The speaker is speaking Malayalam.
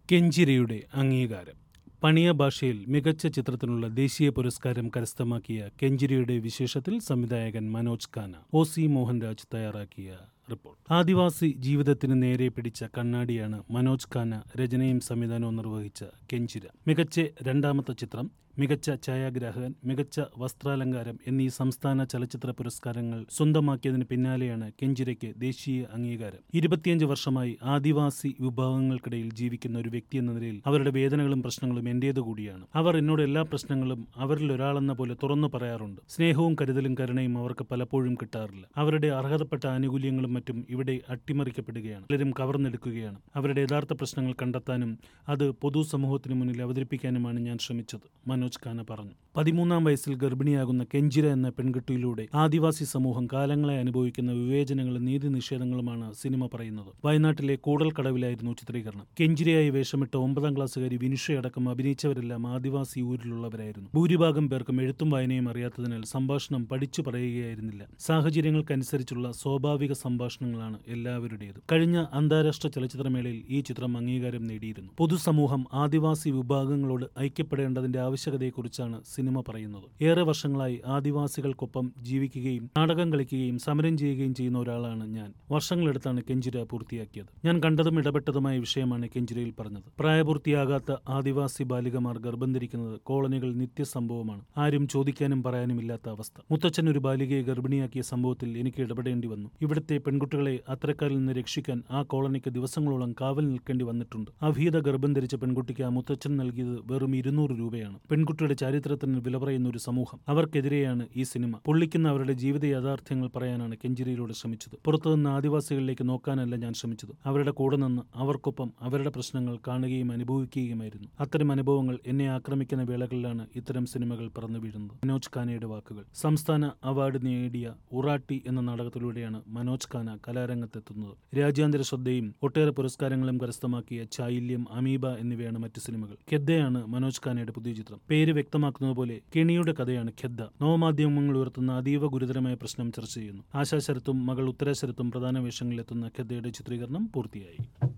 കെഞ്ചിരയുടെ അംഗീകാരം പണിയ ഭാഷയിൽ മികച്ച ചിത്രത്തിനുള്ള ദേശീയ പുരസ്കാരം കരസ്ഥമാക്കിയ കെഞ്ചിരയുടെ വിശേഷത്തിൽ സംവിധായകൻ മനോജ് ഖാന ഒ സി മോഹൻരാജ് തയ്യാറാക്കിയ റിപ്പോർട്ട് ആദിവാസി ജീവിതത്തിന് നേരെ പിടിച്ച കണ്ണാടിയാണ് മനോജ് ഖാന രചനയും സംവിധാനവും നിർവഹിച്ച കെഞ്ചിര മികച്ച രണ്ടാമത്തെ ചിത്രം മികച്ച ഛായാഗ്രാഹകൻ മികച്ച വസ്ത്രാലങ്കാരം എന്നീ സംസ്ഥാന ചലച്ചിത്ര പുരസ്കാരങ്ങൾ സ്വന്തമാക്കിയതിന് പിന്നാലെയാണ് കെഞ്ചിരയ്ക്ക് ദേശീയ അംഗീകാരം ഇരുപത്തിയഞ്ച് വർഷമായി ആദിവാസി വിഭാഗങ്ങൾക്കിടയിൽ ജീവിക്കുന്ന ഒരു വ്യക്തി എന്ന നിലയിൽ അവരുടെ വേദനകളും പ്രശ്നങ്ങളും എന്റേത് കൂടിയാണ് അവർ എന്നോട് എല്ലാ പ്രശ്നങ്ങളും അവരിൽ ഒരാളെന്ന പോലെ തുറന്നു പറയാറുണ്ട് സ്നേഹവും കരുതലും കരുണയും അവർക്ക് പലപ്പോഴും കിട്ടാറില്ല അവരുടെ അർഹതപ്പെട്ട ആനുകൂല്യങ്ങളും മറ്റും ഇവിടെ അട്ടിമറിക്കപ്പെടുകയാണ് പലരും കവർന്നെടുക്കുകയാണ് അവരുടെ യഥാർത്ഥ പ്രശ്നങ്ങൾ കണ്ടെത്താനും അത് പൊതുസമൂഹത്തിന് മുന്നിൽ അവതരിപ്പിക്കാനുമാണ് ഞാൻ ശ്രമിച്ചത് മനോജ് ഖാന പറഞ്ഞു പതിമൂന്നാം വയസ്സിൽ ഗർഭിണിയാകുന്ന കെഞ്ചിര എന്ന പെൺകുട്ടിയിലൂടെ ആദിവാസി സമൂഹം കാലങ്ങളെ അനുഭവിക്കുന്ന വിവേചനങ്ങളും നീതി നിഷേധങ്ങളുമാണ് സിനിമ പറയുന്നത് വയനാട്ടിലെ കൂടൽക്കടവിലായിരുന്നു ചിത്രീകരണം കെഞ്ചിരയായി വേഷമിട്ട ഒമ്പതാം ക്ലാസ്സുകാരി വിനുഷയടക്കം അഭിനയിച്ചവരെല്ലാം ആദിവാസി ഊരിലുള്ളവരായിരുന്നു ഭൂരിഭാഗം പേർക്കും എഴുത്തും വായനയും അറിയാത്തതിനാൽ സംഭാഷണം പഠിച്ചു പറയുകയായിരുന്നില്ല സാഹചര്യങ്ങൾക്കനുസരിച്ചുള്ള സ്വാഭാവിക സംഭാഷണങ്ങളാണ് എല്ലാവരുടേതും കഴിഞ്ഞ അന്താരാഷ്ട്ര ചലച്ചിത്രമേളയിൽ ഈ ചിത്രം അംഗീകാരം നേടിയിരുന്നു പൊതുസമൂഹം ആദിവാസി വിഭാഗങ്ങളോട് ഐക്യപ്പെടേണ്ടതിന്റെ ആവശ്യകതയെക്കുറിച്ചാണ് സിനിമ പറയുന്നത് ഏറെ വർഷങ്ങളായി ആദിവാസികൾക്കൊപ്പം ജീവിക്കുകയും നാടകം കളിക്കുകയും സമരം ചെയ്യുകയും ചെയ്യുന്ന ഒരാളാണ് ഞാൻ വർഷങ്ങളെടുത്താണ് കെഞ്ചിര പൂർത്തിയാക്കിയത് ഞാൻ കണ്ടതും ഇടപെട്ടതുമായ വിഷയമാണ് കെഞ്ചിരയിൽ പറഞ്ഞത് പ്രായപൂർത്തിയാകാത്ത ആദിവാസി ബാലികമാർ ഗർഭം ധരിക്കുന്നത് കോളനികൾ നിത്യസംഭവമാണ് ആരും ചോദിക്കാനും പറയാനും ഇല്ലാത്ത അവസ്ഥ മുത്തച്ഛൻ ഒരു ബാലികയെ ഗർഭിണിയാക്കിയ സംഭവത്തിൽ എനിക്ക് ഇടപെടേണ്ടി വന്നു ഇവിടുത്തെ പെൺകുട്ടികളെ അത്തരക്കാരിൽ നിന്ന് രക്ഷിക്കാൻ ആ കോളനിക്ക് ദിവസങ്ങളോളം കാവൽ നിൽക്കേണ്ടി വന്നിട്ടുണ്ട് അഭീത ഗർഭം ധരിച്ച പെൺകുട്ടിക്ക് ആ മുത്തച്ഛൻ നൽകിയത് വെറും ഇരുന്നൂറ് രൂപയാണ് പെൺകുട്ടിയുടെ ചരിത്രത്തിന് വില പറയുന്ന ഒരു സമൂഹം അവർക്കെതിരെയാണ് ഈ സിനിമ പൊള്ളിക്കുന്ന അവരുടെ ജീവിത യാഥാർത്ഥ്യങ്ങൾ പറയാനാണ് കെഞ്ചിരിയിലൂടെ ശ്രമിച്ചത് പുറത്തുനിന്ന് ആദിവാസികളിലേക്ക് നോക്കാനല്ല ഞാൻ ശ്രമിച്ചത് അവരുടെ കൂടെ നിന്ന് അവർക്കൊപ്പം അവരുടെ പ്രശ്നങ്ങൾ കാണുകയും അനുഭവിക്കുകയുമായിരുന്നു അത്തരം അനുഭവങ്ങൾ എന്നെ ആക്രമിക്കുന്ന വേളകളിലാണ് ഇത്തരം സിനിമകൾ പറന്നു വീഴുന്നത് മനോജ് ഖാനയുടെ വാക്കുകൾ സംസ്ഥാന അവാർഡ് നേടിയ ഉറാട്ടി എന്ന നാടകത്തിലൂടെയാണ് മനോജ് ഖാന കലാരംഗത്തെത്തുന്നത് രാജ്യാന്തര ശ്രദ്ധയും ഒട്ടേറെ പുരസ്കാരങ്ങളും കരസ്ഥമാക്കിയ ചായില്യം അമീബ എന്നിവയാണ് മറ്റു സിനിമകൾ ഖെദ്ദയാണ് മനോജ് ഖാനയുടെ പുതിയ ചിത്രം പേര് വ്യക്തമാക്കുന്നത് പോലെ കെണിയുടെ കഥയാണ് ഖെദ്ദ നവമാധ്യമങ്ങൾ ഉയർത്തുന്ന അതീവ ഗുരുതരമായ പ്രശ്നം ചർച്ച ചെയ്യുന്നു ആശാ ശരത്തും മകൾ ഉത്തര ശരത്തും പ്രധാന വേഷങ്ങളിലെത്തുന്ന ഖെദ്ദയുടെ ചിത്രീകരണം പൂർത്തിയായി